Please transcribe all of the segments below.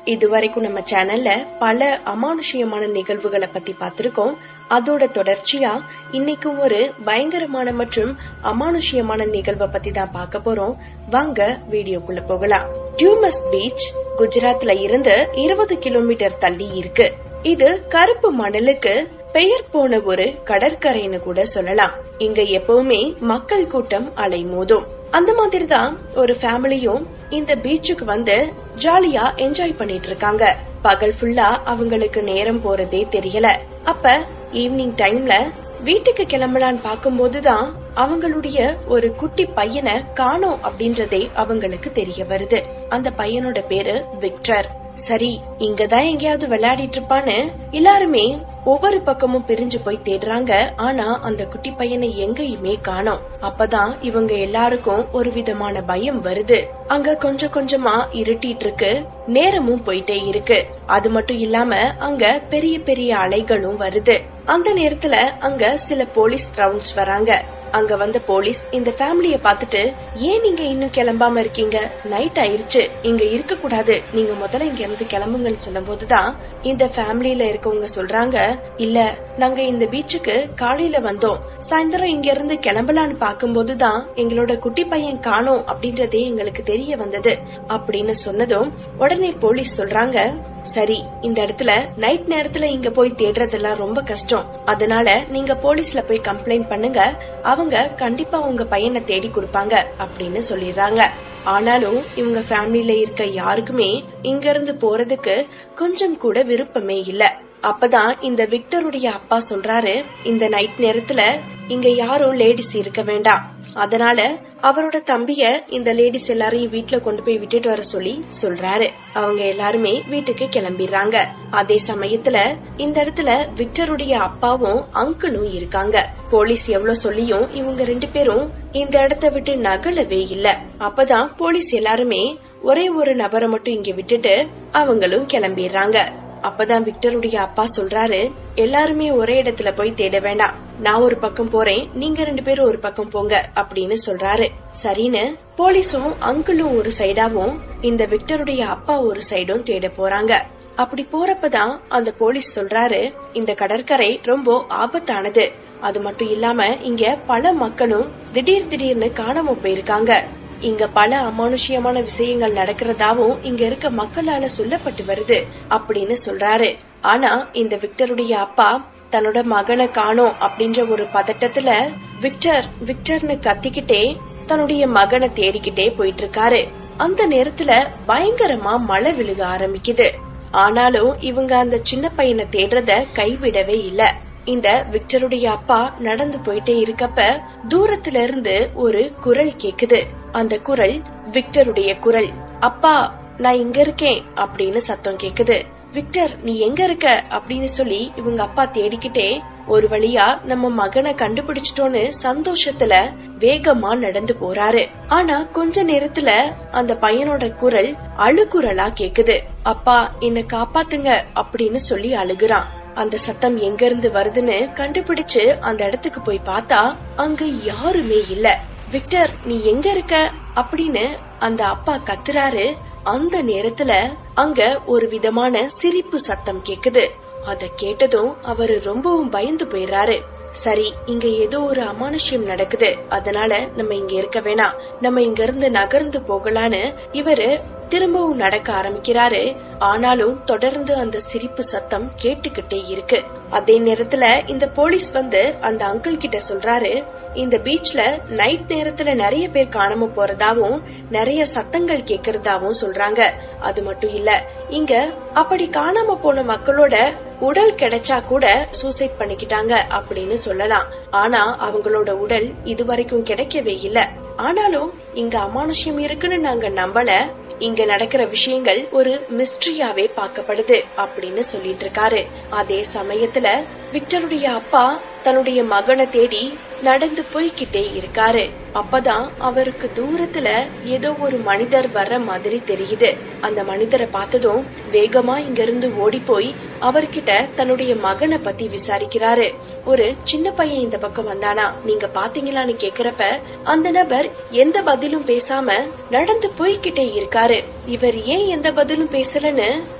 இதுவரைக்கும் நம்ம சேனல்ல பல அமானுஷ்யமான நிகழ்வுகளை பத்தி பார்த்திருக்கோம் அதோட தொடர்ச்சியா இன்னைக்கும் ஒரு பயங்கரமான மற்றும் அமானுஷ்யமான நிகழ்வை பத்தி தான் பார்க்க போறோம் வாங்க வீடியோக்குள்ள போகலாம் டியூமஸ் பீச் குஜராத்ல இருந்து இருபது கிலோமீட்டர் தள்ளி இருக்கு இது கருப்பு மணலுக்கு பெயர் போன ஒரு கடற்கரைன்னு கூட சொல்லலாம் இங்க எப்பவுமே மக்கள் கூட்டம் அலைமோதும் அந்த மாதிரி தான் ஒரு ஃபேமிலியும் இந்த பீச்சுக்கு வந்து ஜாலியா என்ஜாய் பண்ணிட்டு இருக்காங்க பகல் ஃபுல்லா அவங்களுக்கு நேரம் போறதே தெரியல அப்ப ஈவினிங் டைம்ல வீட்டுக்கு கிளம்பலான்னு பாக்கும்போதுதான் அவங்களுடைய ஒரு குட்டி பையனை காணோம் அப்படின்றதே அவங்களுக்கு தெரிய வருது அந்த பையனோட பேரு விக்டர் சரி இங்கதான் எங்கேயாவது விளையாடிட்டு இருப்பான்னு எல்லாருமே ஒவ்வொரு பக்கமும் பிரிஞ்சு போய் தேடுறாங்க ஆனா அந்த குட்டி பையனை எங்கேயுமே காணோம் அப்பதான் இவங்க எல்லாருக்கும் ஒரு விதமான பயம் வருது அங்க கொஞ்சம் கொஞ்சமா இருட்டிட்டு இருக்கு நேரமும் போயிட்டே இருக்கு அது மட்டும் இல்லாம அங்க பெரிய பெரிய அலைகளும் வருது அந்த நேரத்துல அங்க சில போலீஸ் ரவுண்ட்ஸ் வராங்க அங்க வந்த போலீஸ் இந்த ஃபேமிலிய பாத்துட்டு ஏன் நீங்க இன்னும் கிளம்பாம இருக்கீங்க நைட் ஆயிருச்சு இங்க இருக்க கூடாது நீங்க முதல்ல இங்க இருந்து கிளம்புங்கன்னு சொல்லும் போதுதான் இந்த ஃபேமிலியில இருக்கவங்க சொல்றாங்க இல்ல நாங்க இந்த பீச்சுக்கு காலையில வந்தோம் சாயந்தரம் இங்க இருந்து கிளம்பலான்னு பாக்கும்போதுதான் எங்களோட குட்டி பையன் காணோம் அப்படின்றதே எங்களுக்கு தெரிய வந்தது அப்படின்னு சொன்னதும் உடனே போலீஸ் சொல்றாங்க சரி இந்த இடத்துல நைட் நேரத்துல இங்க போய் தேடுறதெல்லாம் ரொம்ப கஷ்டம் அதனால நீங்க போலீஸ்ல போய் கம்ப்ளைண்ட் பண்ணுங்க அவங்க கண்டிப்பா உங்க பையனை தேடி கொடுப்பாங்க அப்படின்னு சொல்லிடுறாங்க ஆனாலும் இவங்க ஃபேமிலில இருக்க யாருக்குமே இங்க இருந்து போறதுக்கு கொஞ்சம் கூட விருப்பமே இல்ல அப்பதான் இந்த விக்டருடைய அப்பா சொல்றாரு இந்த நைட் நேரத்துல இங்க யாரும் லேடிஸ் இருக்க வேண்டாம் அதனால அவரோட தம்பிய இந்த லேடிஸ் எல்லாரையும் வீட்டுல கொண்டு போய் விட்டுட்டு வர சொல்லி சொல்றாரு அவங்க எல்லாருமே வீட்டுக்கு கிளம்பிடுறாங்க அதே சமயத்துல இந்த இடத்துல விக்டருடைய அப்பாவும் அங்கிளும் இருக்காங்க போலீஸ் எவ்வளவு சொல்லியும் இவங்க ரெண்டு பேரும் இந்த இடத்த விட்டு நகலவே இல்ல அப்பதான் போலீஸ் எல்லாருமே ஒரே ஒரு நபரை மட்டும் இங்க விட்டுட்டு அவங்களும் கிளம்பிடுறாங்க அப்பதான் விக்டருடைய அப்பா சொல்றாரு எல்லாருமே ஒரே இடத்துல போய் தேட வேண்டாம் நான் ஒரு பக்கம் போறேன் நீங்க ரெண்டு பேரும் ஒரு பக்கம் போங்க அப்படின்னு சொல்றாரு சரின்னு போலீஸும் அங்கிளும் ஒரு சைடாவும் இந்த விக்டருடைய அப்பா ஒரு சைடும் தேட போறாங்க அப்படி போறப்பதான் அந்த போலீஸ் சொல்றாரு இந்த கடற்கரை ரொம்ப ஆபத்தானது அது மட்டும் இல்லாம இங்க பல மக்களும் திடீர் திடீர்னு காணாம போயிருக்காங்க இங்க பல அமானுஷ்யமான விஷயங்கள் நடக்கிறதாவும் இங்க இருக்க மக்களால சொல்லப்பட்டு வருது அப்படின்னு சொல்றாரு ஆனா இந்த விக்டருடைய அப்பா தன்னோட மகனை காணோம் அப்படின்ற ஒரு பதட்டத்துல விக்டர் விக்டர்னு கத்திக்கிட்டே தன்னுடைய மகனை தேடிக்கிட்டே போயிட்டு இருக்காரு அந்த நேரத்துல பயங்கரமா மழை விழுக ஆரம்பிக்குது ஆனாலும் இவங்க அந்த சின்ன பையனை தேடுறத கைவிடவே இல்ல இந்த விக்டருடைய அப்பா நடந்து போயிட்டே இருக்கப்ப தூரத்துல இருந்து ஒரு குரல் கேக்குது அந்த குரல் விக்டருடைய குரல் அப்பா நான் இங்க இருக்கேன் அப்படின்னு சத்தம் கேக்குது விக்டர் நீ எங்க இருக்க அப்படின்னு சொல்லி இவங்க அப்பா தேடிக்கிட்டே ஒரு வழியா நம்ம மகனை கண்டுபிடிச்சிட்டோன்னு சந்தோஷத்துல வேகமா நடந்து போறாரு ஆனா கொஞ்ச நேரத்துல அந்த பையனோட குரல் அழுகுரலா கேக்குது அப்பா என்ன காப்பாத்துங்க அப்படின்னு சொல்லி அழுகுறான் அந்த சத்தம் எங்க இருந்து வருதுன்னு கண்டுபிடிச்சு அந்த இடத்துக்கு போய் பார்த்தா அங்க யாருமே இல்ல விக்டர் நீ எங்க இருக்க அப்படின்னு அந்த அப்பா கத்துறாரு அந்த நேரத்துல அங்க ஒரு விதமான சிரிப்பு சத்தம் கேக்குது அத கேட்டதும் அவரு ரொம்பவும் பயந்து போயிடுறாரு சரி இங்க ஏதோ ஒரு அமானுஷ்யம் நடக்குது அதனால நம்ம இங்க இருக்க வேணாம் நம்ம இங்க இருந்து நகர்ந்து போகலான்னு இவரு திரும்பவும் நடக்க ஆரம்பிக்கிறாரு ஆனாலும் தொடர்ந்து அந்த சிரிப்பு சத்தம் கேட்டுக்கிட்டே இருக்கு அதே நேரத்துல இந்த போலீஸ் வந்து அந்த அங்கிள் கிட்ட சொல்றாரு இந்த பீச்ல நைட் நேரத்துல நிறைய பேர் காணாம போறதாவும் நிறைய சத்தங்கள் கேக்குறதாவும் சொல்றாங்க அது மட்டும் இல்ல இங்க அப்படி காணாம போன மக்களோட உடல் கிடைச்சா கூட சூசைட் பண்ணிக்கிட்டாங்க அப்படின்னு சொல்லலாம் ஆனா அவங்களோட உடல் இதுவரைக்கும் கிடைக்கவே இல்ல ஆனாலும் இங்க அமானுஷ்யம் இருக்குன்னு நாங்க நம்பல இங்க நடக்கிற விஷயங்கள் ஒரு மிஸ்ட்ரியாவே பார்க்கப்படுது அப்படின்னு சொல்லிட்டு இருக்காரு அதே சமயத்துல விக்டருடைய அப்பா தன்னுடைய மகனை தேடி நடந்து போய்கிட்டே இருக்காரு அப்பதான் அவருக்கு தூரத்துல ஏதோ ஒரு மனிதர் வர்ற மாதிரி தெரியுது அந்த மனிதரை பார்த்ததும் வேகமா இங்க இருந்து ஓடி போய் அவர்கிட்ட தன்னுடைய மகனை பத்தி விசாரிக்கிறாரு ஒரு சின்ன பையன் இந்த பக்கம் வந்தானா நீங்க பாத்தீங்களான்னு கேக்குறப்ப அந்த நபர் எந்த பதிலும் பேசாம நடந்து போய்கிட்டே இருக்காரு இவர் ஏன் எந்த பதிலும் பேசலன்னு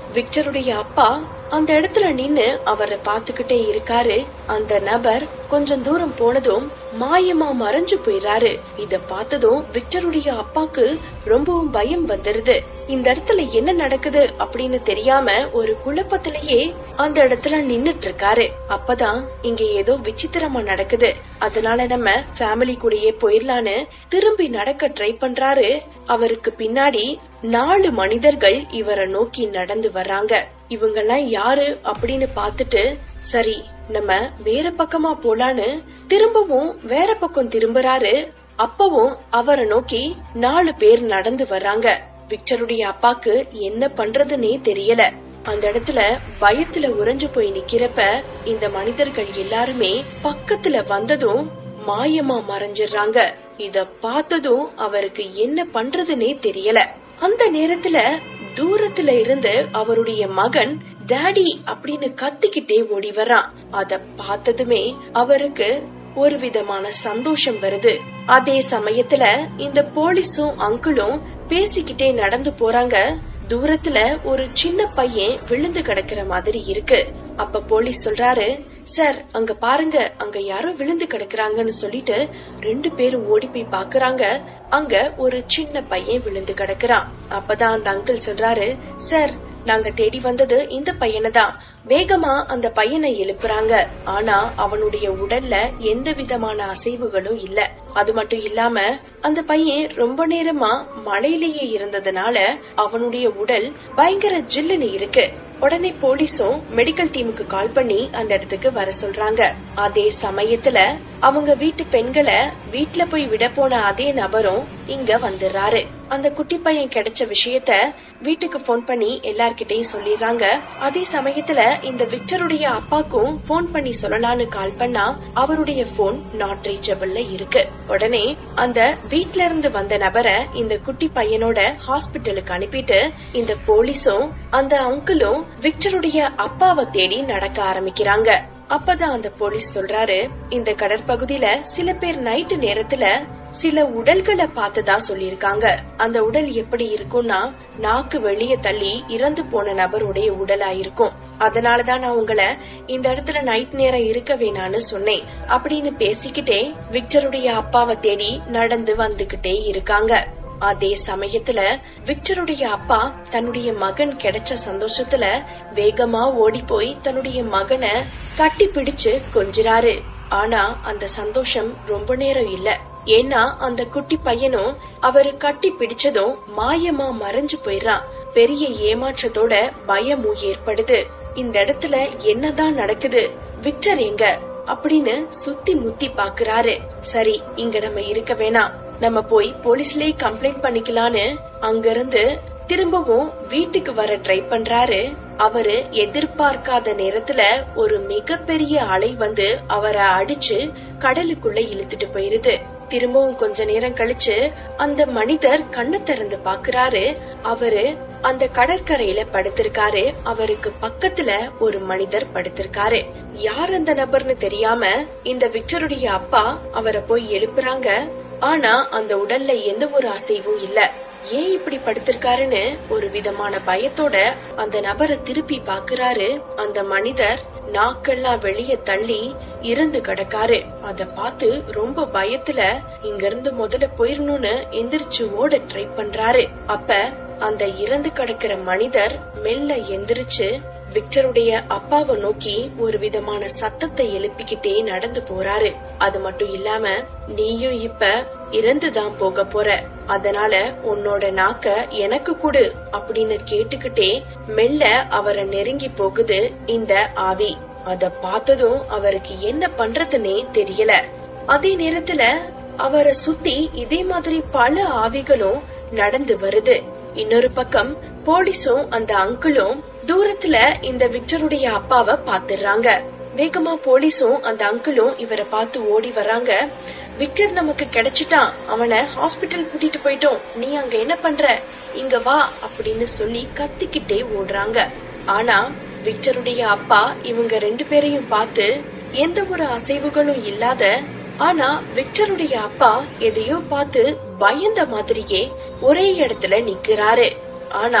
விக்டருடைய அப்பா அந்த இடத்துல நின்னு அவரை பாத்துக்கிட்டே இருக்காரு அந்த நபர் கொஞ்சம் தூரம் போனதும் மாயமா மறைஞ்சு போயிறாரு இத பார்த்ததும் விக்டருடைய அப்பாக்கு ரொம்பவும் பயம் வந்துருது இந்த இடத்துல என்ன நடக்குது அப்படின்னு தெரியாம ஒரு குழப்பத்திலேயே அந்த இடத்துல நின்னுட்டு இருக்காரு அப்பதான் இங்க ஏதோ விசித்திரமா நடக்குது அதனால நம்ம ஃபேமிலி கூடயே போயிடலான்னு திரும்பி நடக்க ட்ரை பண்றாரு அவருக்கு பின்னாடி நாலு மனிதர்கள் இவரை நோக்கி நடந்து வர்றாங்க இவங்கெல்லாம் யாரு அப்படின்னு பாத்துட்டு சரி நம்ம வேற பக்கமா போலான்னு திரும்பவும் வேற பக்கம் திரும்புறாரு அப்பவும் அவரை நோக்கி நாலு பேர் நடந்து வர்றாங்க விக்டருடைய அப்பாக்கு என்ன பண்றதுன்னே தெரியல அந்த இடத்துல பயத்துல உறைஞ்சு போய் நிக்கிறப்ப இந்த மனிதர்கள் எல்லாருமே பக்கத்துல வந்ததும் மாயமா மறைஞ்சிடுறாங்க இத பார்த்ததும் அவருக்கு என்ன பண்றதுன்னே தெரியல அந்த நேரத்துல தூரத்துல இருந்து அவருடைய மகன் டாடி அப்படின்னு கத்திக்கிட்டே ஓடி வர்றான் அத பார்த்ததுமே அவருக்கு ஒரு விதமான சந்தோஷம் வருது அதே சமயத்துல இந்த போலீஸும் அங்கிளும் பேசிக்கிட்டே நடந்து போறாங்க தூரத்துல ஒரு சின்ன பையன் விழுந்து கிடக்குற மாதிரி இருக்கு அப்ப போலீஸ் சொல்றாரு சார் அங்க பாருங்க அங்க யாரோ விழுந்து கிடக்குறாங்கன்னு சொல்லிட்டு ரெண்டு பேரும் ஓடி போய் பாக்குறாங்க அங்க ஒரு சின்ன பையன் விழுந்து கிடக்குறான் அப்பதான் அந்த அங்கிள் சொல்றாரு சார் நாங்க தேடி வந்தது இந்த பையனை தான் வேகமா அந்த பையனை எழுப்புறாங்க ஆனா அவனுடைய உடல்ல எந்த விதமான அசைவுகளும் இல்ல அது மட்டும் இல்லாம அந்த பையன் ரொம்ப நேரமா மழையிலேயே இருந்ததுனால அவனுடைய உடல் பயங்கர ஜில்லுன்னு இருக்கு உடனே போலீஸும் மெடிக்கல் டீமுக்கு கால் பண்ணி அந்த இடத்துக்கு வர சொல்றாங்க அதே சமயத்துல அவங்க வீட்டு பெண்களை வீட்ல போய் விட போன அதே நபரும் இங்க வந்துடுறாரு அந்த குட்டி பையன் கிடைச்ச விஷயத்த வீட்டுக்கு போன் பண்ணி எல்லார்கிட்டயும் சொல்லிடுறாங்க அதே சமயத்துல இந்த விக்டருடைய அப்பாக்கும் போன் பண்ணி சொல்லலாம்னு கால் பண்ணா அவருடைய போன் நாட் ரீச்சபிள்ல இருக்கு உடனே அந்த வீட்ல இருந்து வந்த நபரை இந்த குட்டி பையனோட ஹாஸ்பிட்டலுக்கு அனுப்பிட்டு இந்த போலீஸும் அந்த அங்கிளும் விக்டருடைய அப்பாவை தேடி நடக்க ஆரம்பிக்கிறாங்க அப்பதான் அந்த போலீஸ் சொல்றாரு இந்த கடற்பகுதியில சில பேர் நைட்டு நேரத்துல சில உடல்களை பார்த்ததா சொல்லிருக்காங்க அந்த உடல் எப்படி இருக்கும்னா நாக்கு வெளிய தள்ளி இறந்து போன நபருடைய உடலா இருக்கும் அதனாலதான் நான் உங்களை இந்த இடத்துல நைட் நேரம் இருக்க வேணான்னு சொன்னேன் அப்படின்னு பேசிக்கிட்டே விக்டருடைய அப்பாவை தேடி நடந்து வந்துகிட்டே இருக்காங்க அதே சமயத்துல விக்டருடைய அப்பா தன்னுடைய மகன் கிடைச்ச சந்தோஷத்துல வேகமா ஓடி போய் தன்னுடைய மகனை கட்டி பிடிச்சு கொஞ்சிறாரு ஆனா அந்த சந்தோஷம் ரொம்ப நேரம் இல்ல ஏன்னா அந்த குட்டி பையனும் அவரு கட்டி பிடிச்சதும் மாயமா மறைஞ்சு போயிடுறான் பெரிய ஏமாற்றத்தோட பயமும் ஏற்படுது இந்த இடத்துல என்னதான் நடக்குது விக்டர் எங்க அப்படின்னு சுத்தி முத்தி பாக்குறாரு சரி இங்க நம்ம இருக்க வேணாம் நம்ம போய் போலீஸ்லயே கம்ப்ளைண்ட் பண்ணிக்கலான்னு அங்கிருந்து திரும்பவும் வீட்டுக்கு வர ட்ரை பண்றாரு அவரு எதிர்பார்க்காத நேரத்துல ஒரு மிகப்பெரிய அலை வந்து அவரை அடிச்சு கடலுக்குள்ள இழுத்துட்டு போயிருது திரும்பவும் கொஞ்ச நேரம் கழிச்சு அந்த மனிதர் கண்ணை திறந்து பாக்குறாரு அவரு அந்த கடற்கரையில படுத்திருக்காரு அவருக்கு பக்கத்துல ஒரு மனிதர் படுத்திருக்காரு யார் அந்த நபர்னு தெரியாம இந்த விக்டருடைய அப்பா அவரை போய் எழுப்புறாங்க ஆனா அந்த உடல்ல எந்த ஒரு அசைவும் இல்ல ஏன் இப்படி படுத்திருக்காருன்னு ஒரு விதமான பயத்தோட அந்த நபரை திருப்பி பாக்குறாரு அந்த மனிதர் நாக்கெல்லாம் வெளிய தள்ளி இறந்து கிடக்காரு அத பார்த்து ரொம்ப பயத்துல இங்க இருந்து முதல்ல போயிரணும்னு எந்திரிச்சு ஓட ட்ரை பண்றாரு அப்ப அந்த இறந்து கிடக்கிற மனிதர் மெல்ல எந்திரிச்சு விக்டருடைய அப்பாவை நோக்கி ஒரு விதமான சத்தத்தை எழுப்பிக்கிட்டே நடந்து போறாரு அது மட்டும் இல்லாம நீயும் இப்ப இறந்துதான் போக போற அதனால உன்னோட நாக்க எனக்கு கொடு அப்படின்னு கேட்டுக்கிட்டே மெல்ல அவரை நெருங்கி போகுது இந்த ஆவி அத பார்த்ததும் அவருக்கு என்ன பண்றதுன்னே தெரியல அதே நேரத்துல அவரை சுத்தி இதே மாதிரி பல ஆவிகளும் நடந்து வருது இன்னொரு பக்கம் போலீஸும் அந்த அங்கிளும் தூரத்துல இந்த விக்டருடைய அப்பாவை பாத்துறாங்க வேகமா போலீஸும் அந்த அங்கிளும் இவரை பார்த்து ஓடி வர்றாங்க விக்டர் நமக்கு கிடைச்சிட்டான் அவனை ஹாஸ்பிட்டல் கூட்டிட்டு போயிட்டோம் நீ அங்க என்ன பண்ற இங்க வா அப்படின்னு சொல்லி கத்திக்கிட்டே ஓடுறாங்க ஆனா விக்டருடைய அப்பா இவங்க ரெண்டு பேரையும் பார்த்து எந்த ஒரு அசைவுகளும் இல்லாத ஆனா விக்டருடைய அப்பா எதையோ பார்த்து பயந்த மாதிரியே ஒரே இடத்துல நிக்கிறாரு ஆனா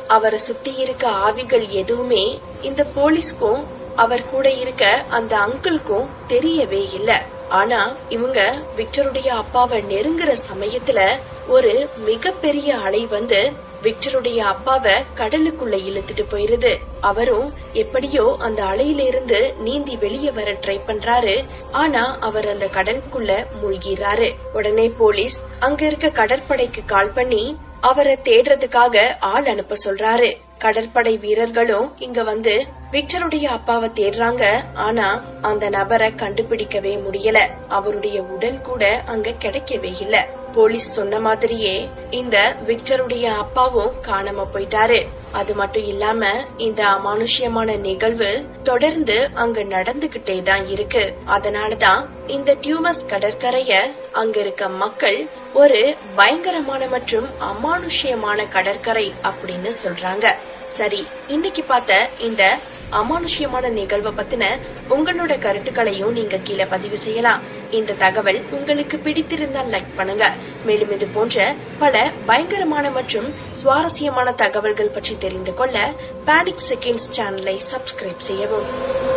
அவரை சுத்தி இருக்க ஆவிகள் எதுவுமே இந்த போலீஸ்க்கும் அவர் கூட இருக்க அந்த அங்கிளுக்கும் தெரியவே இல்ல ஆனா இவங்க விக்டருடைய அப்பாவை நெருங்குற சமயத்துல ஒரு மிகப்பெரிய அலை வந்து விக்டருடைய அப்பாவை கடலுக்குள்ள இழுத்துட்டு போயிருது அவரும் எப்படியோ அந்த அலையில இருந்து நீந்தி வெளியே வர ட்ரை பண்றாரு ஆனா அவர் அந்த கடலுக்குள்ள மூழ்கிறாரு உடனே போலீஸ் அங்க இருக்க கடற்படைக்கு கால் பண்ணி அவரை தேடுறதுக்காக ஆள் அனுப்ப சொல்றாரு கடற்படை வீரர்களும் இங்க வந்து விக்டருடைய அப்பாவை தேடுறாங்க ஆனா அந்த நபரை கண்டுபிடிக்கவே முடியல அவருடைய உடல் கூட அங்க கிடைக்கவே இல்ல போலீஸ் சொன்ன மாதிரியே இந்த விக்டருடைய அப்பாவும் காணாம போயிட்டாரு அது மட்டும் இல்லாம இந்த அமானுஷ்யமான நிகழ்வு தொடர்ந்து அங்க நடந்துகிட்டே தான் இருக்கு அதனாலதான் இந்த டியூமஸ் கடற்கரைய அங்க இருக்க மக்கள் ஒரு பயங்கரமான மற்றும் அமானுஷ்யமான கடற்கரை அப்படின்னு சொல்றாங்க சரி இன்னைக்கு பார்த்த இந்த அமானுஷ்யமான நிகழ்வை பத்தின உங்களோட கருத்துக்களையும் நீங்க கீழே பதிவு செய்யலாம் இந்த தகவல் உங்களுக்கு பிடித்திருந்தால் லைக் பண்ணுங்க மேலும் இது போன்ற பல பயங்கரமான மற்றும் சுவாரஸ்யமான தகவல்கள் பற்றி தெரிந்து கொள்ள பேனிக் செகண்ட்ஸ் சேனலை சப்ஸ்கிரைப் செய்யவும்